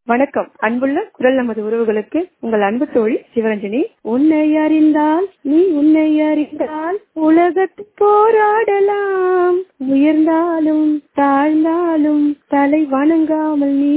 வணக்கம் அன்புள்ள குரல் நமது உறவுகளுக்கு உங்கள் அன்பு தோழி சிவரஞ்சனி உன்னை அறிந்தால் நீ உன்னை அறிந்தால் உலகத்து போராடலாம் உயர்ந்தாலும் தாழ்ந்தாலும் தலை வணங்காமல் நீ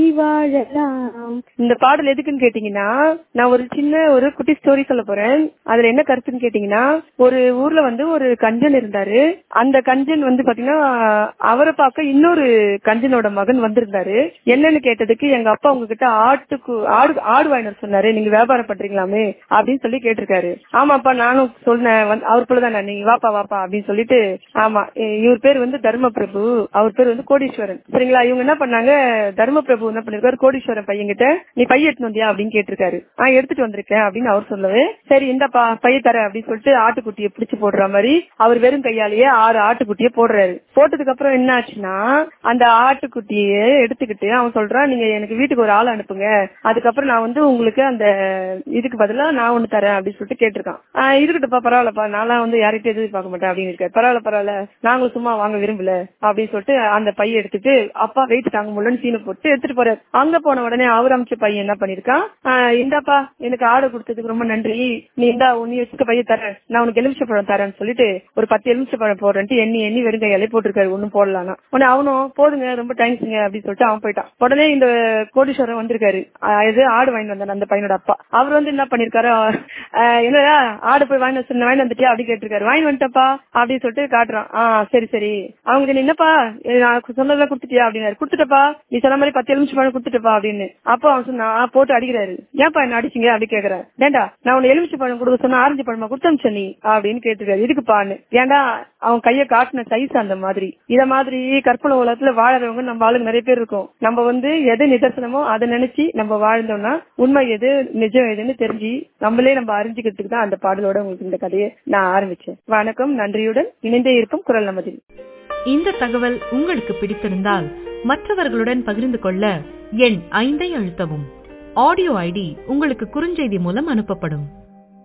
வாழலாம் இந்த பாடல் எதுக்குன்னு கேட்டீங்கன்னா நான் ஒரு சின்ன ஒரு குட்டி ஸ்டோரி சொல்ல போறேன் அதுல என்ன கருத்துன்னு கேட்டீங்கன்னா ஒரு ஊர்ல வந்து ஒரு கஞ்சன் இருந்தாரு அந்த கஞ்சன் வந்து பாத்தீங்கன்னா அவரை பார்க்க இன்னொரு கஞ்சனோட மகன் வந்திருந்தாரு என்னன்னு கேட்டதுக்கு எங்க அப்பா உங்ககிட்ட ஆட்டுக்கு ஆடு ஆடு வாங்கினர் சொன்னாரு நீங்க வியாபாரம் பண்றீங்களாமே அப்படின்னு சொல்லி கேட்டிருக்காரு ஆமாப்பா நானும் சொன்னேன் வந்து அவர் போலதான் நான் நீ வாப்பா வாப்பா அப்படின்னு சொல்லிட்டு ஆமா இ- இவர் பேர் வந்து தர்மபிரபு அவர் பேர் வந்து கோடீஸ்வரன் சரிங்களா இவங்க என்ன பண்ணாங்க தர்மபிரபு என்ன பண்ணிருக்காரு கோடீஸ்வரன் பையன்கிட்ட நீ பைய எடுத்து வந்தியா அப்படின்னு கேட்டிருக்காரு ஆ எடுத்துட்டு வந்திருக்கேன் அப்படின்னு அவர் சொல்லவே சரி இந்தப்பா பைய தர அப்படின்னு சொல்லிட்டு ஆட்டுக்குட்டியை பிடிச்சு போடுற மாதிரி அவர் வெறும் கையாலேயே ஆறு ஆட்டுக்குட்டியை போடுறாரு போட்டதுக்கு அப்புறம் என்ன ஆச்சுன்னா அந்த ஆட்டுக்குட்டியை எடுத்துக்கிட்டு அவன் சொல்றான் நீங்க எனக்கு வீட்டுக்கு ஒரு ஆள் அனுப்புங்க அதுக்கப்புறம் நான் வந்து உங்களுக்கு அந்த இதுக்கு பதிலா நான் ஒண்ணு தரேன் அப்படின்னு சொல்லிட்டு கேட்டிருக்கான் ஆஹ் இருக்கட்டும்ப்பா பரவாயில்லப்பா நான்லாம் வந்து யார்கிட்ட எதிர்பார்க்க மாட்டேன் அப்படின்னு இருக்காரு பரவாயில்ல பரவாயில்ல நாங்களும் சும்மா வாங்க விரும்பல அப்படின்னு சொல்லிட்டு அந்த பைய எடுத்துட்டு அப்பா வெயிட் தாங்க முடியலன்னு சீனை போட்டு எடுத்துட்டு போறாரு அங்க போன உடனே அவர் அமைச்ச பையன் என்ன பண்ணிருக்கான் ஆஹ் இந்தாப்பா எனக்கு ஆர்டர் கொடுத்ததுக்கு ரொம்ப நன்றி நீ இந்தா நீ வச்சுக்க பைய தரேன் நான் உனக்கு எலுமிச்சை பழம் தரேன்னு சொல்லிட்டு ஒரு பத்து எலுமிச்சை பழம் போடுறேன்ட்டு எண்ணி எண்ணி வெறும் கையாலே போட்டிருக்காரு ஒண்ணும் போடலாம்னா உடனே அவனும் போதுங்க ரொம்ப தேங்க்ஸுங்க அப்படின்னு சொல்லிட்டு அவன் போயிட்டான் உடனே இந்த கோடீஸ்வரன் வந்திருக்காரு ஆஹ் இது ஆடு வாங்கிட்டு வந்தாரு அந்த பையனோட அப்பா அவர் வந்து என்ன பண்ணிருக்காரு ஆஹ் என்னடா ஆடு போய் வாங்கி வந்து வாங்கி வந்துட்டியா அப்படி கேட்டிருக்காரு வாங்கி வந்துட்டப்பா அப்படின்னு சொல்லிட்டு காட்டுறான் ஆ சரி சரி அவங்க நீ என்னப்பா ஏ, நான் சொன்னதெல்லாம் கொடுத்துட்டியா அப்படின்னாரு கொடுத்துட்டப்பா நீ சொன்ன மாதிரி பத்து எலுமிச்சை பழம் கொடுத்துட்டப்பா அப்படின்னு அப்போ அவன் சொன்னா "ஆ, போட்டு அடிக்கிறாரு ஏன்பா என்ன அடிச்சீங்க அப்படி கேக்குறாரு ஏண்டா நான் உன்னை எலுமிச்சை பழம் கொடுக்க சொன்னா ஆரஞ்சு பழமா கொடுத்தமிச்ச நீ அப்படின்னு கேட்டிருக்காரு இதுக்குப்பான்னு ஏன்டா அவன் கைய காட்டின சைஸ் அந்த மாதிரி இத மாதிரி கற்பனை உலகத்துல வாழறவங்க நம்ம ஆளுங்க நிறைய பேர் இருக்கும் நம்ம வந்து எது நிதர்சனமோ அதை நினைச்சு நம்ம வாழ்ந்தோம்னா உண்மை எது நிஜம் எதுன்னு தெரிஞ்சு நம்மளே நம்ம அறிஞ்சுக்கிறதுக்கு தான் அந்த பாடலோட உங்களுக்கு இந்த கதையை நான் ஆரம்பிச்சேன் வணக்கம் நன்றியுடன் இணைந்தே இருக்கும் குரல் நமதில் இந்த தகவல் உங்களுக்கு பிடித்திருந்தால் மற்றவர்களுடன் பகிர்ந்து கொள்ள எண் ஐந்தை அழுத்தவும் ஆடியோ ஐடி உங்களுக்கு குறுஞ்செய்தி மூலம் அனுப்பப்படும்